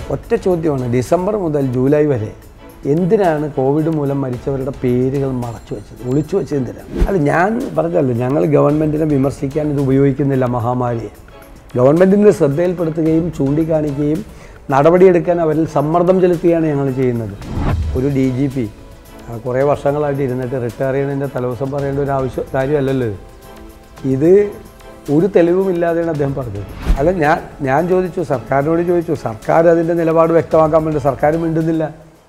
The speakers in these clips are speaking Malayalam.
ഒറ്റ ചോദ്യമാണ് ഡിസംബർ മുതൽ ജൂലൈ വരെ എന്തിനാണ് കോവിഡ് മൂലം മരിച്ചവരുടെ പേരുകൾ മറച്ചു വെച്ചത് ഒളിച്ചു വെച്ചത് എന്തിനാണ് അല്ല ഞാൻ പറഞ്ഞല്ലോ ഞങ്ങൾ ഗവൺമെൻറ്റിനെ വിമർശിക്കാൻ ഇത് ഉപയോഗിക്കുന്നില്ല മഹാമാരിയെ ഗവൺമെൻറ്റിൻ്റെ ശ്രദ്ധയിൽപ്പെടുത്തുകയും ചൂണ്ടിക്കാണിക്കുകയും നടപടിയെടുക്കാൻ അവരിൽ സമ്മർദ്ദം ചെലുത്തുകയാണ് ഞങ്ങൾ ചെയ്യുന്നത് ഒരു ഡി ജി പി കുറേ വർഷങ്ങളായിട്ട് ഇരുന്നിട്ട് റിട്ടയർ ചെയ്യുന്നതിൻ്റെ തലവസം പറയേണ്ട ഒരു ആവശ്യം കാര്യമല്ലല്ലോ ഇത് ഇത് ഒരു തെളിവുമില്ലാതെയാണ് അദ്ദേഹം പറഞ്ഞത് അല്ല ഞാൻ ഞാൻ ചോദിച്ചു സർക്കാരിനോട് ചോദിച്ചു സർക്കാർ അതിൻ്റെ നിലപാട് വ്യക്തമാക്കാൻ വേണ്ടി സർക്കാർ മിണ്ടുന്നില്ല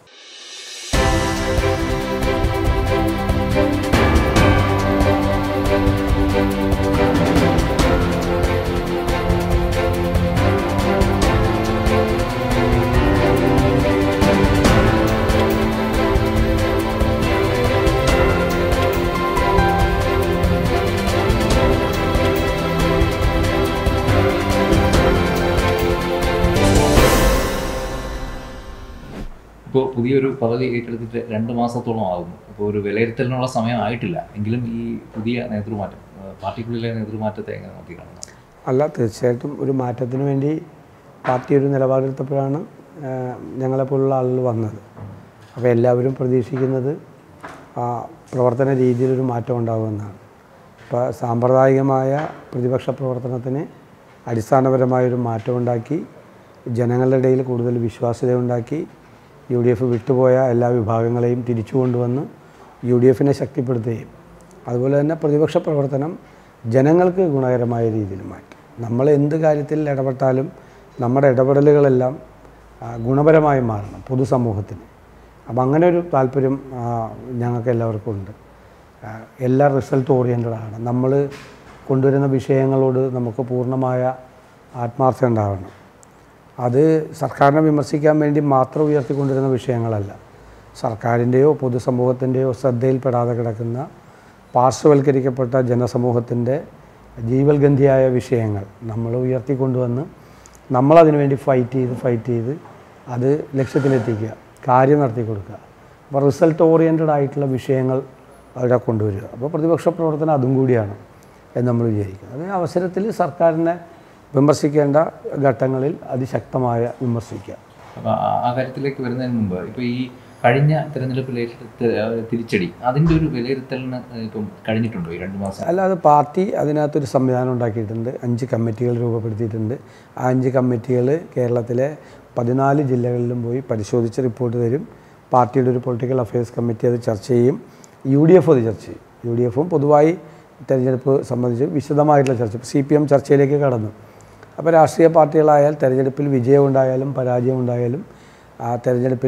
ഇപ്പോൾ പുതിയൊരു പദവി ഏറ്റെടുത്തിട്ട് രണ്ട് മാസത്തോളം ആകുന്നു അപ്പോൾ ഒരു വിലയിരുത്തലിനുള്ള സമയം ആയിട്ടില്ല എങ്കിലും ഈ പുതിയ നേതൃമാറ്റം ആ, പാർട്ടിക്കുള്ളിലെ നേതൃമാറ്റത്തെ എങ്ങനെ നോക്കി കാണുന്നു അല്ല തീർച്ചയായിട്ടും ഒരു മാറ്റത്തിന് വേണ്ടി പാർട്ടി ഒരു നിലപാടെടുത്തപ്പോഴാണ് ആ, ഞങ്ങളെപ്പോലുള്ള ആളുകൾ വന്നത് അപ്പോൾ എല്ലാവരും പ്രതീക്ഷിക്കുന്നത് ആ പ്രവർത്തന രീതിയിലൊരു മാറ്റം ഉണ്ടാകുമെന്നാണ് ഇപ്പോൾ സാമ്പ്രദായികമായ പ്രതിപക്ഷ പ്രവർത്തനത്തിന് അടിസ്ഥാനപരമായൊരു മാറ്റമുണ്ടാക്കി ജനങ്ങളുടെ ഇടയിൽ കൂടുതൽ വിശ്വാസ്യതയുണ്ടാക്കി യു ഡി എഫ് വിട്ടുപോയ എല്ലാ വിഭാഗങ്ങളെയും തിരിച്ചു കൊണ്ടുവന്ന് യു ഡി എഫിനെ ശക്തിപ്പെടുത്തുകയും അതുപോലെ തന്നെ പ്രതിപക്ഷ പ്രവർത്തനം ജനങ്ങൾക്ക് ഗുണകരമായ രീതിയിൽ മാറ്റി നമ്മൾ എന്ത് കാര്യത്തിൽ ഇടപെട്ടാലും നമ്മുടെ ഇടപെടലുകളെല്ലാം ആ, ഗുണപരമായി മാറണം പൊതുസമൂഹത്തിന് അപ്പം അങ്ങനെ ഒരു താല്പര്യം ആ, ഞങ്ങൾക്ക് എല്ലാവർക്കും ഉണ്ട് ആ, എല്ലാ റിസൾട്ട് ഓറിയൻറ്റഡ് ആണ് നമ്മൾ കൊണ്ടുവരുന്ന വിഷയങ്ങളോട് നമുക്ക് പൂർണ്ണമായ ആത്മാർത്ഥത ഉണ്ടാവണം അത് സർക്കാരിനെ വിമർശിക്കാൻ വേണ്ടി മാത്രം ഉയർത്തിക്കൊണ്ടിരുന്ന വിഷയങ്ങളല്ല സർക്കാരിൻ്റെയോ പൊതുസമൂഹത്തിൻ്റെയോ ശ്രദ്ധയിൽപ്പെടാതെ കിടക്കുന്ന പാർശ്വവൽക്കരിക്കപ്പെട്ട ജനസമൂഹത്തിൻ്റെ ജീവൽഗന്ധിയായ വിഷയങ്ങൾ നമ്മൾ ഉയർത്തിക്കൊണ്ടുവന്ന് നമ്മളതിനു വേണ്ടി ഫൈറ്റ് ചെയ്ത് ഫൈറ്റ് ചെയ്ത് അത് ലക്ഷ്യത്തിലെത്തിക്കുക കാര്യം നടത്തി കൊടുക്കുക അപ്പോൾ റിസൾട്ട് ഓറിയൻറ്റഡ് ആയിട്ടുള്ള വിഷയങ്ങൾ അവിടെ കൊണ്ടുവരിക അപ്പോൾ പ്രതിപക്ഷ പ്രവർത്തനം അതും കൂടിയാണ് എന്ന് നമ്മൾ വിചാരിക്കുന്നത് അതേ അവസരത്തിൽ സർക്കാരിനെ വിമർശിക്കേണ്ട ഘട്ടങ്ങളിൽ അതിശക്തമായ വിമർശിക്കുക അപ്പോൾ ആ- ആ കാര്യത്തിലേക്ക് വരുന്നതിന് മുമ്പ് ഇപ്പോൾ ഈ കഴിഞ്ഞ തിരഞ്ഞെടുപ്പിൽ ഏറ്റെടുത്ത ആ, തിരിച്ചടി അതിൻ്റെ ഒരു വിലയിരുത്തലിന് ഇപ്പം കഴിഞ്ഞിട്ടുണ്ടോ ഈ രണ്ട് മാസം അല്ലാതെ പാർട്ടി അതിനകത്തൊരു സംവിധാനം ഉണ്ടാക്കിയിട്ടുണ്ട് അഞ്ച് കമ്മിറ്റികൾ രൂപപ്പെടുത്തിയിട്ടുണ്ട് ആ അഞ്ച് കമ്മിറ്റികൾ കേരളത്തിലെ പതിനാല് ജില്ലകളിലും പോയി പരിശോധിച്ച് റിപ്പോർട്ട് തരും പാർട്ടിയുടെ ഒരു പൊളിറ്റിക്കൽ അഫയേഴ്സ് കമ്മിറ്റി അത് ചർച്ച ചെയ്യും യു ഡി എഫ് അത് ചർച്ച ചെയ്യും യു ഡി എഫും പൊതുവായി തെരഞ്ഞെടുപ്പ് സംബന്ധിച്ച് വിശദമായിട്ടുള്ള ചർച്ച സി പി എം ചർച്ചയിലേക്ക് കടന്നു അപ്പോൾ രാഷ്ട്രീയ പാർട്ടികളായാൽ തെരഞ്ഞെടുപ്പിൽ വിജയമുണ്ടായാലും പരാജയമുണ്ടായാലും ആ തെരഞ്ഞെടുപ്പിൽ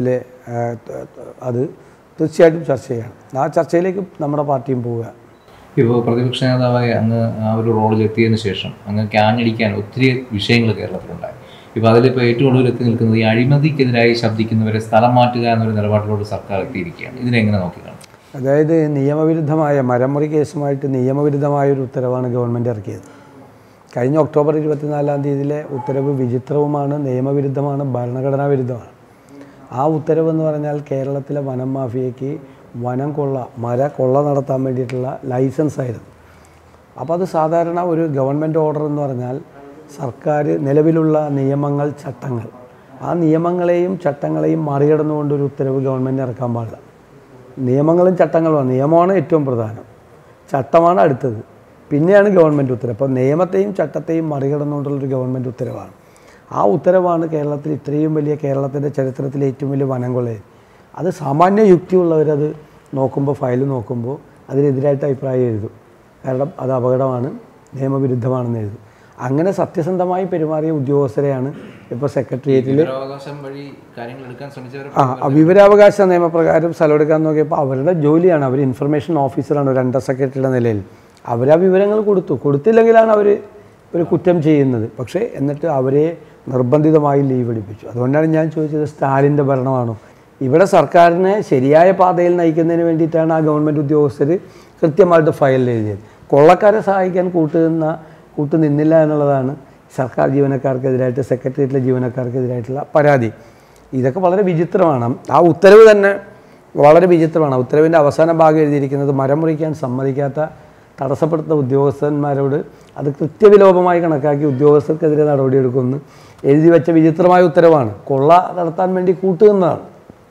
അത് തീർച്ചയായിട്ടും ചർച്ച ചെയ്യണം ആ ചർച്ചയിലേക്ക് നമ്മുടെ പാർട്ടിയും പോവുക ഇപ്പോൾ പ്രതിപക്ഷ നേതാവായി അങ്ങ് ആ ഒരു റോളിൽ എത്തിയതിന് ശേഷം അങ്ങ് ക്യാഞ്ഞടിക്കാൻ ഒത്തിരി വിഷയങ്ങൾ കേരളത്തിലുണ്ടായി ഇപ്പോൾ അതിലിപ്പോൾ ഏറ്റവും ഒടുവിൽ എത്തി നിൽക്കുന്നത് ഈ അഴിമതിക്കെതിരായി ശബ്ദിക്കുന്നവരെ സ്ഥലം മാറ്റുക എന്നൊരു നിലപാടിലോട് സർക്കാർ എത്തിയിരിക്കുകയാണ് ഇതിനെങ്ങനെ നോക്കിക്കാണും അതായത് നിയമവിരുദ്ധമായ മരമുറി കേസുമായിട്ട് നിയമവിരുദ്ധമായ ഒരു ഉത്തരവാണ് ഗവൺമെൻറ് ഇറക്കിയത് കഴിഞ്ഞ ഒക്ടോബർ ഇരുപത്തിനാലാം തീയതിയിലെ ഉത്തരവ് വിചിത്രവുമാണ് നിയമവിരുദ്ധമാണ് ഭരണഘടനാ വിരുദ്ധമാണ് ആ ഉത്തരവെന്ന് പറഞ്ഞാൽ കേരളത്തിലെ വനം മാഫിയയ്ക്ക് വനം കൊള്ള മര കൊള്ള നടത്താൻ വേണ്ടിയിട്ടുള്ള ലൈസൻസ് ആയിരുന്നു അപ്പോൾ അത് സാധാരണ ഒരു ഗവൺമെൻറ് ഓർഡർ എന്ന് പറഞ്ഞാൽ സർക്കാർ നിലവിലുള്ള നിയമങ്ങൾ ചട്ടങ്ങൾ ആ നിയമങ്ങളെയും ചട്ടങ്ങളെയും മറികടന്നുകൊണ്ട് ഒരു ഉത്തരവ് ഗവൺമെൻറ് ഇറക്കാൻ പാടില്ല നിയമങ്ങളും ചട്ടങ്ങളുമാണ് നിയമമാണ് ഏറ്റവും പ്രധാനം ചട്ടമാണ് അടുത്തത് പിന്നെയാണ് ഗവൺമെൻറ് ഉത്തരവ് അപ്പോൾ നിയമത്തെയും ചട്ടത്തെയും മറികടന്നുകൊണ്ടുള്ളൊരു ഗവൺമെൻറ് ഉത്തരവാണ് ആ ഉത്തരവാണ് കേരളത്തിൽ ഇത്രയും വലിയ കേരളത്തിൻ്റെ ചരിത്രത്തിലെ ഏറ്റവും വലിയ വനം കൊള്ളയത് അത് സാമാന്യ യുക്തിയുള്ളവരത് നോക്കുമ്പോൾ ഫയൽ നോക്കുമ്പോൾ അതിനെതിരായിട്ട് അഭിപ്രായം എഴുതും കാരണം അത് അപകടമാണ് നിയമവിരുദ്ധമാണെന്ന് എഴുതും അങ്ങനെ സത്യസന്ധമായി പെരുമാറിയ ഉദ്യോഗസ്ഥരെയാണ് ഇപ്പോൾ സെക്രട്ടേറിയറ്റിൽ വിവരാവകാശം വഴി കാര്യങ്ങൾ എടുക്കാൻ ശ്രമിച്ചവർ ആ ആ വിവരാവകാശ നിയമപ്രകാരം സ്ഥലം എടുക്കാൻ നോക്കിയപ്പോൾ അവരുടെ ജോലിയാണ് അവർ ഇൻഫർമേഷൻ ഓഫീസറാണ് ഒരു അണ്ടർ സെക്രട്ടറിയുടെ നിലയിൽ അവർ ആ വിവരങ്ങൾ കൊടുത്തു കൊടുത്തില്ലെങ്കിലാണ് അവർ ഒരു കുറ്റം ചെയ്യുന്നത് പക്ഷേ എന്നിട്ട് അവരെ നിർബന്ധിതമായി ലീവ് എടുപ്പിച്ചു അതുകൊണ്ടാണ് ഞാൻ ചോദിച്ചത് സ്റ്റാലിൻ്റെ ഭരണമാണോ ഇവിടെ സർക്കാരിനെ ശരിയായ പാതയിൽ നയിക്കുന്നതിന് വേണ്ടിയിട്ടാണ് ആ ഗവൺമെൻറ് ഉദ്യോഗസ്ഥർ കൃത്യമായിട്ട് ഫയൽ എഴുതിയത് കൊള്ളക്കാരെ സഹായിക്കാൻ കൂട്ടുനിന്ന കൂട്ടുനിന്നില്ല എന്നുള്ളതാണ് സർക്കാർ ജീവനക്കാർക്കെതിരായിട്ട് സെക്രട്ടേറിയറ്റിലെ ജീവനക്കാർക്കെതിരായിട്ടുള്ള പരാതി ഇതൊക്കെ വളരെ വിചിത്രമാണ് ആ ഉത്തരവ് തന്നെ വളരെ വിചിത്രമാണ് ആ ഉത്തരവിൻ്റെ അവസാന ഭാഗം എഴുതിയിരിക്കുന്നത് മരം മുറിക്കാൻ സമ്മതിക്കാത്ത തടസ്സപ്പെടുത്തുന്ന ഉദ്യോഗസ്ഥന്മാരോട് അത് കൃത്യവിലോപമായി കണക്കാക്കി ഉദ്യോഗസ്ഥർക്കെതിരെ നടപടിയെടുക്കുമെന്ന് എഴുതി വെച്ച വിചിത്രമായ ഉത്തരവാണ് കൊള്ള നടത്താൻ വേണ്ടി കൂട്ടുന്നതാണ്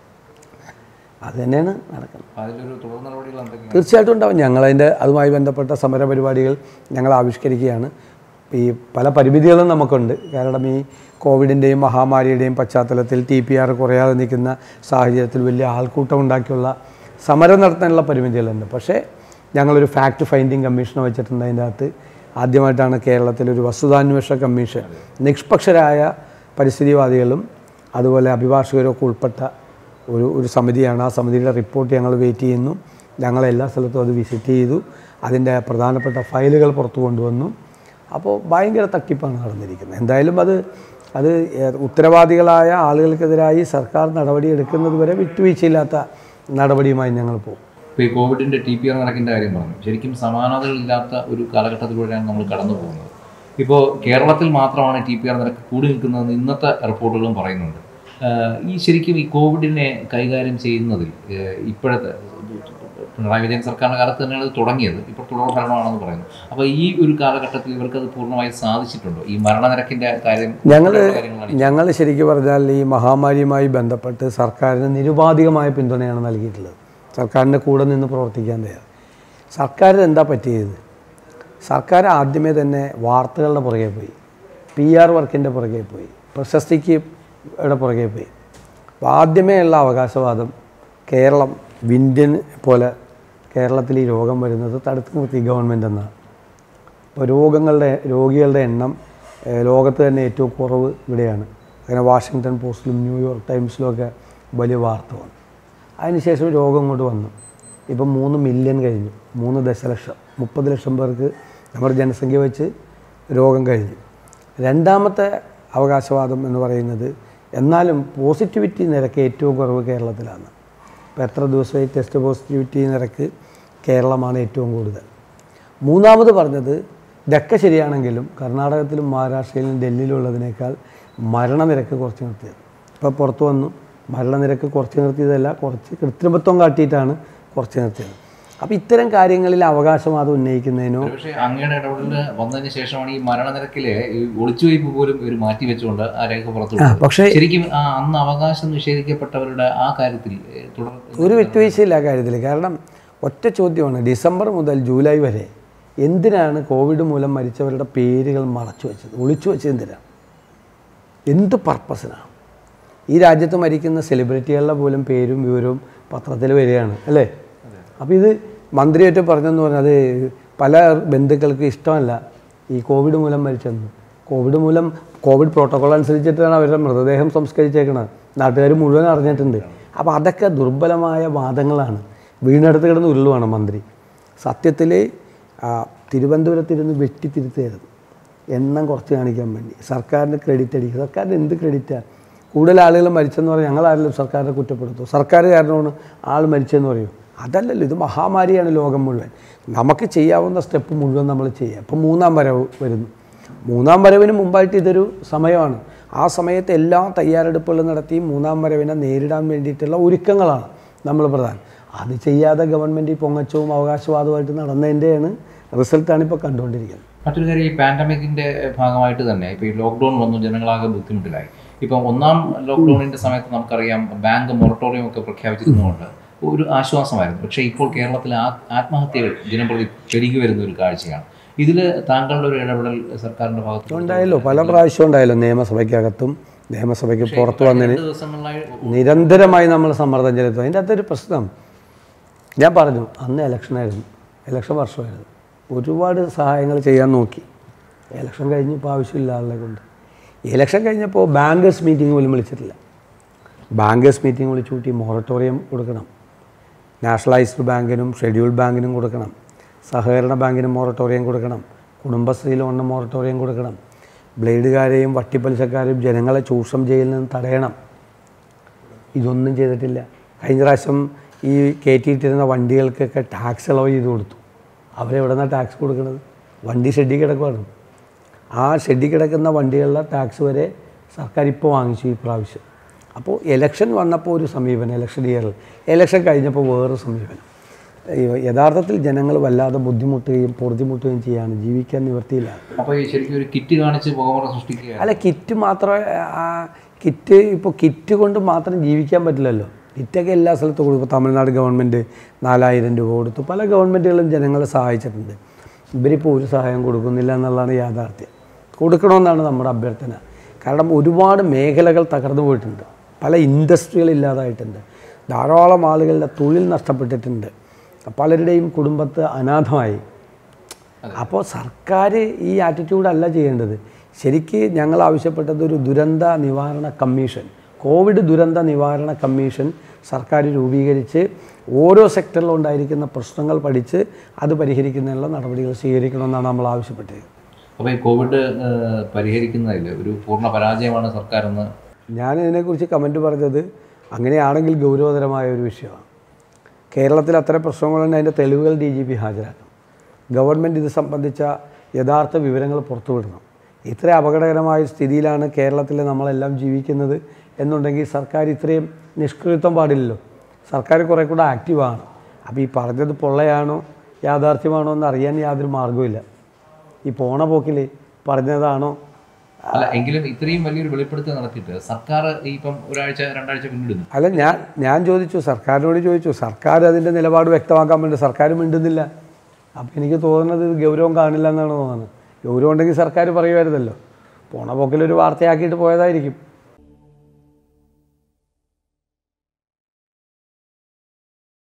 അത് തന്നെയാണ് നടക്കുന്നത് അപ്പോൾ അതിലൊരു തുടർ നടപടികൾ എന്തൊക്കെയാണ് തീർച്ചയായിട്ടും ഉണ്ടാവും ഞങ്ങളതിൻ്റെ അതുമായി ബന്ധപ്പെട്ട സമര പരിപാടികൾ ഞങ്ങൾ ആവിഷ്കരിക്കുകയാണ് ഈ പല പരിമിതികളും നമുക്കുണ്ട് കാരണം ഈ കോവിഡിൻ്റെയും മഹാമാരിയുടെയും പശ്ചാത്തലത്തിൽ ടി പി ആർ കുറയാതെ നിൽക്കുന്ന സാഹചര്യത്തിൽ വലിയ ആൾക്കൂട്ടം ഉണ്ടാക്കിയുള്ള സമരം നടത്താനുള്ള പരിമിതികളുണ്ട് പക്ഷേ ഞങ്ങളൊരു ഫാക്ട് ഫൈൻഡിങ് കമ്മീഷൻ വെച്ചിട്ടുണ്ട് അതിൻ്റെ അകത്ത് ആദ്യമായിട്ടാണ് കേരളത്തിലൊരു വസ്തുതാന്വേഷണ കമ്മീഷൻ നിഷ്പക്ഷരായ പരിസ്ഥിതിവാദികളും അതുപോലെ അഭിഭാഷകരും ഒക്കെ ഉൾപ്പെട്ട ഒരു ഒരു സമിതിയാണ് ആ സമിതിയുടെ റിപ്പോർട്ട് ഞങ്ങൾ വെയിറ്റ് ചെയ്യുന്നു ഞങ്ങൾ എല്ലാ സ്ഥലത്തും അത് വിസിറ്റ് ചെയ്തു അതിൻ്റെ പ്രധാനപ്പെട്ട ഫയലുകൾ പുറത്തു കൊണ്ടുവന്നു അപ്പോൾ ഭയങ്കര തട്ടിപ്പാണ് നടന്നിരിക്കുന്നത് എന്തായാലും അത് അത് ഏ- ഉത്തരവാദികളായ ആളുകൾക്കെതിരായി സർക്കാർ നടപടി എടുക്കുന്നത് വരെ വിട്ടുവീഴ്ചയില്ലാത്ത നടപടിയുമായി ഞങ്ങൾ പോകും ഇപ്പോൾ ഈ കോവിഡിൻ്റെ ടി പി ആർ നടക്കിൻ്റെ കാര്യം പറഞ്ഞു ശരിക്കും സമാനതകളില്ലാത്ത ഒരു കാലഘട്ടത്തിലൂടെയാണ് നമ്മൾ കടന്നു പോകുന്നത് ഇപ്പോൾ കേരളത്തിൽ മാത്രമാണ് ടി പി ആർ നിരക്ക് കൂടി നിൽക്കുന്നതെന്ന് ഇന്നത്തെ റിപ്പോർട്ടുകളും പറയുന്നുണ്ട് ആഹ് ഈ ശരിക്കും ഈ കോവിഡിനെ കൈകാര്യം ചെയ്യുന്നതിൽ ആഹ് ഇപ്പോഴത്തെ പിണറായി വിജയൻ സർക്കാരിൻ്റെ കാലത്ത് തന്നെയാണ് ഇത് തുടങ്ങിയത് ഇപ്പോൾ തുടർ ഭരണമാണെന്ന് പറയുന്നു അപ്പോൾ ഈ ഒരു കാലഘട്ടത്തിൽ ഇവർക്കത് പൂർണ്ണമായി സാധിച്ചിട്ടുണ്ടോ ഈ മരണനിരക്കിൻ്റെ കാര്യം ഞങ്ങൾ ഉള്ള കാര്യങ്ങളാണ് ഞങ്ങൾ ശരിക്കും പറഞ്ഞാൽ ഈ മഹാമാരിയുമായി ബന്ധപ്പെട്ട് സർക്കാരിന് നിരുപാധികമായ പിന്തുണയാണ് നൽകിയിട്ടുള്ളത് സർക്കാരിൻ്റെ കൂടെ നിന്ന് പ്രവർത്തിക്കാൻ തയ്യാർ സർക്കാരിന് എന്താ പറ്റിയത് സർക്കാർ ആദ്യമേ തന്നെ വാർത്തകളുടെ പുറകെ പോയി പി ആർ വർക്കിൻ്റെ പുറകെ പോയി പ്രശസ്തിക്ക് യുടെ പുറകെ പോയി അപ്പോൾ ആദ്യമേ ഉള്ള അവകാശവാദം കേരളം വിന്ധ്യൻ പോലെ കേരളത്തിൽ ഈ രോഗം വരുന്നത് തടുത്തു നിർത്തി ഗവൺമെൻറ് എന്നാണ് ഇപ്പോൾ രോഗങ്ങളുടെ രോഗികളുടെ എണ്ണം ഏഹ്, ലോകത്ത് തന്നെ ഏറ്റവും കുറവ് ഇവിടെയാണ് അങ്ങനെ വാഷിങ്ടൺ പോസ്റ്റിലും ന്യൂയോർക്ക് ടൈംസിലും ഒക്കെ വലിയ വാർത്ത വന്നു അതിനുശേഷം രോഗം ഇങ്ങോട്ട് വന്നു ഇപ്പം മൂന്ന് മില്യൺ കഴിഞ്ഞു മൂന്ന് ദശലക്ഷം മുപ്പത് ലക്ഷം പേർക്ക് നമ്മുടെ ജനസംഖ്യ വെച്ച് രോഗം കഴിഞ്ഞു രണ്ടാമത്തെ അവകാശവാദം എന്ന് പറയുന്നത് എന്നാലും പോസിറ്റിവിറ്റി നിരക്ക് ഏറ്റവും കുറവ് കേരളത്തിലാണ് ഇപ്പോൾ എത്ര ദിവസമായി ടെസ്റ്റ് പോസിറ്റിവിറ്റി നിരക്ക് കേരളമാണ് ഏറ്റവും കൂടുതൽ മൂന്നാമത് പറഞ്ഞത് ഇതൊക്കെ ശരിയാണെങ്കിലും കർണാടകത്തിലും മഹാരാഷ്ട്രയിലും ഡൽഹിയിലുള്ളതിനേക്കാൾ മരണനിരക്ക് കുറച്ച് നിർത്തിയത് ഇപ്പോൾ പുറത്തു വന്നു മരണനിരക്ക് കുറച്ച് നിർത്തിയതല്ല കുറച്ച് കൃത്രിമത്വം കാട്ടിയിട്ടാണ് കുറച്ച് നിർത്തിയത് അപ്പോൾ ഇത്തരം കാര്യങ്ങളിൽ അവകാശവാദം ഉന്നയിക്കുന്നതിനോ പക്ഷേ അങ്ങയുടെ ഇടപെടൽ വന്നതിന് ശേഷമാണ് ഈ മരണനിരക്കിലെ ഈ ഒളിച്ചുവയ്പ് പോലും ഒരു മാറ്റി വെച്ചുകൊണ്ട് ആ രേഖ പുറത്തു വിട്ടത്. പക്ഷേ ശരിക്കും ആ അന്ന് അവകാശം നിഷേധിക്കപ്പെട്ടവരുടെ ആ കാര്യത്തിൽ ഏ, തുടർ ഒരു വിട്ടുവീഴ്ചയില്ല ആ കാര്യത്തിൽ കാരണം ഒറ്റ ചോദ്യമാണ് ഡിസംബർ മുതൽ ജൂലൈ വരെ എന്തിനാണ് കോവിഡ് മൂലം മരിച്ചവരുടെ പേരുകൾ മറച്ചു വെച്ചത് ഒളിച്ചു വെച്ചത് എന്തിനാണ് എന്ത് പർപ്പസിനാണ് ഈ രാജ്യത്ത് മരിക്കുന്ന സെലിബ്രിറ്റികളുടെ പോലും പേരും വിവരവും പത്രത്തിൽ വരികയാണ് അല്ലേ അപ്പോൾ ഇത് മന്ത്രിയായിട്ട് പറഞ്ഞെന്ന് പറഞ്ഞാൽ അത് പല ബന്ധുക്കൾക്ക് ഇഷ്ടമല്ല ഈ കോവിഡ് മൂലം മരിച്ചെന്ന് കോവിഡ് മൂലം കോവിഡ് പ്രോട്ടോകോൾ അനുസരിച്ചിട്ടാണ് അവരുടെ മൃതദേഹം സംസ്കരിച്ചേക്കണത് നാട്ടുകാർ മുഴുവൻ അറിഞ്ഞിട്ടുണ്ട് അപ്പോൾ അതൊക്കെ ദുർബലമായ വാദങ്ങളാണ് വീണെടുത്ത് കിടന്ന് ഉരുളുവാണ് മന്ത്രി സത്യത്തിൽ തിരുവനന്തപുരത്തിരുന്ന് വെട്ടിത്തിരുത്തരുത് എണ്ണം കുറച്ച് കാണിക്കാൻ വേണ്ടി സർക്കാരിന് ക്രെഡിറ്റ് അടിക്കുക സർക്കാരിന് എന്ത് ക്രെഡിറ്റാണ് കൂടുതൽ ആളുകൾ മരിച്ചെന്ന് പറഞ്ഞാൽ ഞങ്ങളാരെങ്കിലും സർക്കാരിനെ കുറ്റപ്പെടുത്തും സർക്കാർ കാരണമാണ് ആൾ മരിച്ചെന്ന് പറയും അതല്ലല്ലോ ഇത് മഹാമാരിയാണ് ലോകം മുഴുവൻ നമുക്ക് ചെയ്യാവുന്ന സ്റ്റെപ്പ് മുഴുവൻ നമ്മൾ ചെയ്യുക ഇപ്പം മൂന്നാം വരവ് വരുന്നു മൂന്നാം വരവിന് മുമ്പായിട്ട് ഇതൊരു സമയമാണ് ആ സമയത്ത് എല്ലാ തയ്യാറെടുപ്പുകളും നടത്തി മൂന്നാം വരവിനെ നേരിടാൻ വേണ്ടിയിട്ടുള്ള ഒരുക്കങ്ങളാണ് നമ്മൾ പ്രധാനം അത് ചെയ്യാതെ ഗവൺമെൻറ് ഈ പൊങ്ങച്ചവും അവകാശവാദവുമായിട്ട് നടന്നതിൻ്റെയാണ് റിസൾട്ടാണ് ഇപ്പോൾ കണ്ടുകൊണ്ടിരിക്കുന്നത് മറ്റൊരു കാര്യം ഈ പാൻഡമിക്കിന്റെ ഭാഗമായിട്ട് തന്നെ ഇപ്പോൾ ഈ ലോക്ക്ഡൗൺ വന്നു ജനങ്ങളാകെ ബുദ്ധിമുട്ടിലായി ഇപ്പം ഒന്നാം ലോക്ക്ഡൗണിന്റെ സമയത്ത് നമുക്കറിയാം ബാങ്ക് മൊറട്ടോറിയം ഒക്കെ പ്രഖ്യാപിച്ചിരുന്നതുകൊണ്ട് ഒരു ആശ്വാസമായിരുന്നു പക്ഷേ ഇപ്പോൾ കേരളത്തിലെ ആ ആത്മഹത്യകൾ ജനപ്രതി പെരുകി വരുന്ന ഒരു കാഴ്ചയാണ് ഇതിൽ താങ്കളുടെ ഒരു ഇടപെടൽ സർക്കാരിന്റെ ഭാഗത്ത് ഉണ്ടായല്ലോ പല പ്രാവശ്യം ഉണ്ടായല്ലോ നിയമസഭയ്ക്കകത്തും നിയമസഭയ്ക്ക് പുറത്തു വന്നതിന് രണ്ട് ദിവസങ്ങളിലായി നിരന്തരമായി നമ്മൾ സമ്മർദ്ദം ചെലുത്തും അതിൻ്റെ അകത്തൊരു പ്രശ്നം ഞാൻ പറഞ്ഞു അന്ന് ഇലക്ഷനായിരുന്നു ഇലക്ഷൻ വർഷമായിരുന്നു ഒരുപാട് സഹായങ്ങൾ ചെയ്യാൻ നോക്കി ഇലക്ഷൻ കഴിഞ്ഞപ്പോൾ ആവശ്യമില്ല ആളെ കൊണ്ട് ഇലക്ഷൻ കഴിഞ്ഞപ്പോൾ ബാങ്കേഴ്സ് മീറ്റിംഗ് പോലും വിളിച്ചിട്ടില്ല ബാങ്കേഴ്സ് മീറ്റിംഗ് വിളിച്ചു കൂട്ടി മൊറട്ടോറിയം കൊടുക്കണം നാഷണലൈസ്ഡ് ബാങ്കിനും ഷെഡ്യൂൾഡ് ബാങ്കിനും കൊടുക്കണം സഹകരണ ബാങ്കിനും മൊറട്ടോറിയം കൊടുക്കണം കുടുംബശ്രീ ലോണിന് മൊറട്ടോറിയം കൊടുക്കണം ബ്ലേഡുകാരെയും വട്ടിപ്പലിശക്കാരെയും ജനങ്ങളെ ചൂഷണം ചെയ്യലിൽ നിന്ന് തടയണം ഇതൊന്നും ചെയ്തിട്ടില്ല കഴിഞ്ഞ പ്രാവശ്യം ഈ കയറ്റിയിട്ടിരുന്ന വണ്ടികൾക്കൊക്കെ ടാക്സ് ഇളവ് ചെയ്ത് കൊടുത്തു അവരെവിടെ നിന്നാണ് ടാക്സ് കൊടുക്കുന്നത് വണ്ടി ഷെഡിൽ കിടക്കുവാണ് ആ ഷെഡിൽ കിടക്കുന്ന വണ്ടികളുടെ ടാക്സ് വരെ സർക്കാർ ഇപ്പോൾ വാങ്ങിച്ചു ഈ പ്രാവശ്യം അപ്പോൾ ഇലക്ഷൻ വന്നപ്പോൾ ഒരു സമീപനം ഇലക്ഷൻ ഇയറിൽ ഇലക്ഷൻ കഴിഞ്ഞപ്പോൾ വേറൊരു സമീപനം ഈ യഥാർത്ഥത്തിൽ ജനങ്ങൾ വല്ലാതെ ബുദ്ധിമുട്ടുകയും പൊറുതിമുട്ടുകയും ചെയ്യാണ് ജീവിക്കാൻ നിവൃത്തിയില്ല അപ്പോൾ ഈ ശരിക്കും ഒരു കിറ്റ് കാണിച്ച് പുകമറ സൃഷ്ടിക്കുക അല്ല കിറ്റ് മാത്രമേ ആ, കിറ്റ് ഇപ്പോൾ കിറ്റ് കൊണ്ട് മാത്രം ജീവിക്കാൻ പറ്റില്ലല്ലോ കിറ്റൊക്കെ എല്ലാ സ്ഥലത്തും കൊടുക്കും ഇപ്പോൾ തമിഴ്നാട് ഗവൺമെൻറ് നാലായിരം രൂപ കൊടുത്തു പല ഗവൺമെൻറ്റുകളും ജനങ്ങളെ സഹായിച്ചിട്ടുണ്ട് ഇവരിപ്പോൾ ഒരു സഹായം കൊടുക്കുന്നില്ല എന്നുള്ളതാണ് യാഥാർത്ഥ്യം കൊടുക്കണമെന്നാണ് നമ്മുടെ അഭ്യർത്ഥന കാരണം ഒരുപാട് മേഖലകൾ തകർന്നു പോയിട്ടുണ്ട് പല ഇൻഡസ്ട്രികൾ ഇല്ലാതായിട്ടുണ്ട് ധാരാളം ആളുകളുടെ തൊഴിൽ നഷ്ടപ്പെട്ടിട്ടുണ്ട് പലരുടെയും കുടുംബത്ത് അനാഥമായി അപ്പോൾ സർക്കാർ ഈ ആറ്റിറ്റ്യൂഡ് അല്ല ചെയ്യേണ്ടത് ശരിക്ക് ഞങ്ങൾ ആവശ്യപ്പെട്ടത് ഒരു ദുരന്ത നിവാരണ കമ്മീഷൻ കോവിഡ് ദുരന്ത നിവാരണ കമ്മീഷൻ സർക്കാർ രൂപീകരിച്ച് ഓരോ സെക്ടറിലും ഉണ്ടായിരിക്കുന്ന പ്രശ്നങ്ങൾ പഠിച്ച് അത് പരിഹരിക്കുന്നതിനുള്ള നടപടികൾ സ്വീകരിക്കണമെന്നാണ് നമ്മൾ ആവശ്യപ്പെട്ടത് അപ്പോൾ ഈ കോവിഡ് ഏഹ്, പരിഹരിക്കുന്നതിൽ ഒരു പൂർണ്ണ പരാജയമാണ് സർക്കാർ എന്ന് ഞാൻ ഇതിനെക്കുറിച്ച് കമൻറ്റ് പറഞ്ഞത് അങ്ങനെയാണെങ്കിൽ ഗൗരവതരമായ ഒരു വിഷയമാണ് കേരളത്തിൽ അത്തരം പ്രശ്നങ്ങളുണ്ട് അതിൻ്റെ തെളിവുകൾ ഡി ജി പി ഹാജരാക്കണം ഗവൺമെൻറ് ഇത് സംബന്ധിച്ച യഥാർത്ഥ വിവരങ്ങൾ പുറത്തുവിടണം ഇത്ര അപകടകരമായ സ്ഥിതിയിലാണ് കേരളത്തിൽ നമ്മളെല്ലാം ജീവിക്കുന്നത് എന്നുണ്ടെങ്കിൽ സർക്കാർ ഇത്രയും നിഷ്കൃതത്വം പാടില്ലല്ലോ സർക്കാർ കുറേ കൂടെ ആക്റ്റീവാണ് അപ്പോൾ ഈ പറഞ്ഞത് പൊള്ളയാണോ യാഥാർത്ഥ്യമാണോ എന്ന് അറിയാൻ യാതൊരു മാർഗ്ഗവുമില്ല ഈ പോണ പോക്കിൽ പറഞ്ഞതാണോ അല്ല എങ്കിലും ഇത്രയും വലിയൊരു വെളിപ്പെടുത്തൽ നടത്തിയിട്ട് സർക്കാർ ഈ ഇപ്പം ഒരാഴ്ച രണ്ടാഴ്ച പിന്നിടുന്നു അല്ല ഞാൻ ഞാൻ ചോദിച്ചു സർക്കാരിനോട് ചോദിച്ചു സർക്കാർ അതിൻ്റെ നിലപാട് വ്യക്തമാക്കാൻ വേണ്ടി സർക്കാർ മിണ്ടുന്നില്ല അപ്പോൾ എനിക്ക് തോന്നുന്നത് ഇത് ഗൗരവം കാണില്ല എന്നാണ് തോന്നുന്നത് ഗൗരവം ഉണ്ടെങ്കിൽ സർക്കാർ പറയുമായിരുന്നല്ലോ പോണ പോക്കിലൊരു വാർത്തയാക്കിയിട്ട് പോയതായിരിക്കും